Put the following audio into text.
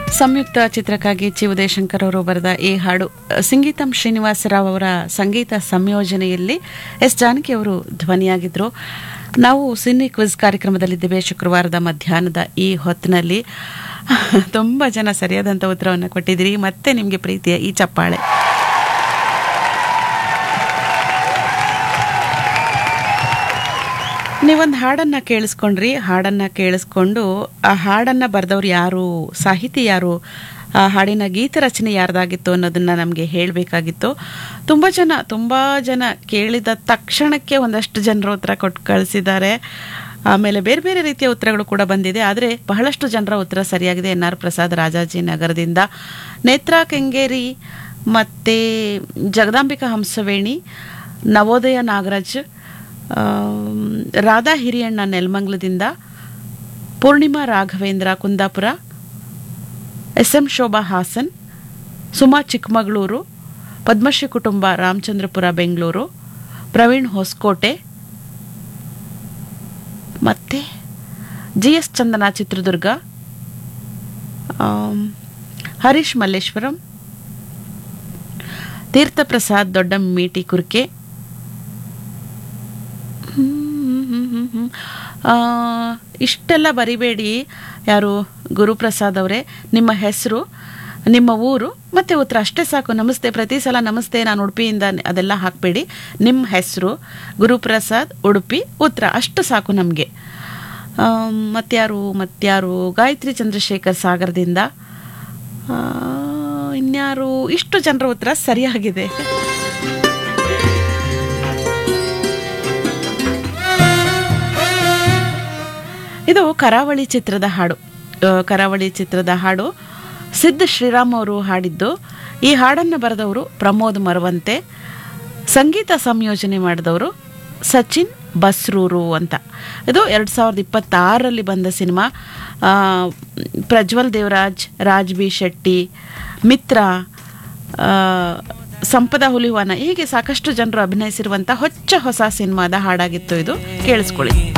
ಸಂಯುಕ್ತ ಚಿತ್ರಕ್ಕಾಗಿ ಚಿ ಉದಯಶಂಕರ್ ಅವರು ಬರೆದ ಈ ಹಾಡು ಸಂಗೀತಂ ಶ್ರೀನಿವಾಸರಾವ್ ಅವರ ಸಂಗೀತ ಸಂಯೋಜನೆಯಲ್ಲಿ ಎಸ್ ಜಾನಕಿ ಅವರು ಧ್ವನಿಯಾಗಿದ್ರು ನಾವು ಸಿನಿ ಕ್ವಿಜ್ ಕಾರ್ಯಕ್ರಮದಲ್ಲಿದ್ದೇವೆ ಶುಕ್ರವಾರದ ಮಧ್ಯಾಹ್ನದ ಈ ಹೊತ್ತಿನಲ್ಲಿ ತುಂಬ ಜನ ಸರಿಯಾದಂಥ ಉತ್ತರವನ್ನು ಕೊಟ್ಟಿದ್ದೀರಿ ಮತ್ತೆ ನಿಮಗೆ ಪ್ರೀತಿಯ ಈ ಚಪ್ಪಾಳೆ ನೀವೊಂದು ಹಾಡನ್ನ ಕೇಳಿಸ್ಕೊಂಡ್ರಿ ಹಾಡನ್ನ ಕೇಳಿಸ್ಕೊಂಡು ಆ ಹಾಡನ್ನ ಬರೆದವ್ರು ಯಾರು ಸಾಹಿತಿ ಯಾರು ಆ ಹಾಡಿನ ಗೀತ ರಚನೆ ಯಾರ್ದಾಗಿತ್ತು ಅನ್ನೋದನ್ನ ನಮಗೆ ಹೇಳಬೇಕಾಗಿತ್ತು ತುಂಬ ಜನ ತುಂಬ ಜನ ಕೇಳಿದ ತಕ್ಷಣಕ್ಕೆ ಒಂದಷ್ಟು ಜನರು ಉತ್ತರ ಕೊಟ್ಟು ಕಳಿಸಿದ್ದಾರೆ ಆಮೇಲೆ ಬೇರೆ ಬೇರೆ ರೀತಿಯ ಉತ್ತರಗಳು ಕೂಡ ಬಂದಿದೆ ಆದರೆ ಬಹಳಷ್ಟು ಜನರ ಉತ್ತರ ಸರಿಯಾಗಿದೆ ಎನ್ ಆರ್ ಪ್ರಸಾದ್ ರಾಜಾಜಿ ನಗರದಿಂದ ನೇತ್ರಾ ಕೆಂಗೇರಿ ಮತ್ತು ಜಗದಾಂಬಿಕಾ ಹಂಸವೇಣಿ ನವೋದಯ ನಾಗರಾಜ್ ಆಮ್, ರಾಧಾ ಹಿರಿಯಣ್ಣ ನೆಲಮಂಗ್ಲದಿಂದ ಪೂರ್ಣಿಮಾ ರಾಘವೇಂದ್ರ ಕುಂದಾಪುರ ಎಸ್ ಎಂ ಶೋಭಾ ಹಾಸನ್ ಸುಮಾ ಚಿಕ್ಕಮಗಳೂರು ಪದ್ಮಶ್ರೀ ಕುಟುಂಬ ರಾಮಚಂದ್ರಪುರ ಬೆಂಗಳೂರು ಪ್ರವೀಣ್ ಹೊಸಕೋಟೆ ಮತ್ತೆ ಜಿ ಎಸ್ ಚಂದನ ಚಿತ್ರದುರ್ಗ ಆಮ್, ಹರೀಶ್ ಮಲ್ಲೇಶ್ವರಂ ತೀರ್ಥಪ್ರಸಾದ್ ದೊಡ್ಡ ಮೀಟಿ ಕುರ್ಕೆ ಆ, ಇಷ್ಟೆಲ್ಲ ಬರಿಬೇಡಿ ಯಾರು ಗುರುಪ್ರಸಾದ್ ಅವರೇ ನಿಮ್ಮ ಹೆಸರು ನಿಮ್ಮ ಊರು ಮತ್ತೆ ಉತ್ತರ ಅಷ್ಟೇ ಸಾಕು ನಮಸ್ತೆ ಪ್ರತಿ ಸಲ ನಮಸ್ತೆ ನಾನು ಉಡುಪಿಯಿಂದ ಅದೆಲ್ಲ ಹಾಕಬೇಡಿ ನಿಮ್ಮ ಹೆಸರು ಗುರುಪ್ರಸಾದ್ ಉಡುಪಿ ಉತ್ತರ ಅಷ್ಟು ಸಾಕು ನಮಗೆ ಮತ್ಯಾರು ಮತ್ಯಾರು ಗಾಯತ್ರಿ ಚಂದ್ರಶೇಖರ್ ಸಾಗರದಿಂದ ಆ, ಇನ್ಯಾರು ಇಷ್ಟು ಜನರ ಉತ್ತರ ಸರಿಯಾಗಿದೆ ಇದು ಕರಾವಳಿ ಚಿತ್ರದ ಹಾಡು ಆ, ಕರಾವಳಿ ಚಿತ್ರದ ಹಾಡು ಸಿದ್ಧ ಶ್ರೀರಾಮ್ ಅವರು ಹಾಡಿದ್ದು ಈ ಹಾಡನ್ನು ಬರೆದವರು ಪ್ರಮೋದ್ ಮರವಂತೆ ಸಂಗೀತ ಸಂಯೋಜನೆ ಮಾಡಿದವರು ಸಚಿನ್ ಬಸ್ರೂರು ಅಂತ ಇದು ಎರಡು ಸಾವಿರದ ಇಪ್ಪತ್ತಾರರಲ್ಲಿ ಬಂದ ಸಿನಿಮಾ ಆ, ಪ್ರಜ್ವಲ್ ದೇವರಾಜ್ ರಾಜ್ ಬಿ ಶೆಟ್ಟಿ ಮಿತ್ರ ಆ, ಸಂಪದ ಹುಲಿವಾನ ಹೀಗೆ ಸಾಕಷ್ಟು ಜನರು ಅಭಿನಯಿಸಿರುವಂಥ ಹೊಚ್ಚ ಹೊಸ ಸಿನಿಮಾದ ಹಾಡಾಗಿತ್ತು ಇದು ಕೇಳಿಸ್ಕೊಳ್ಳಿ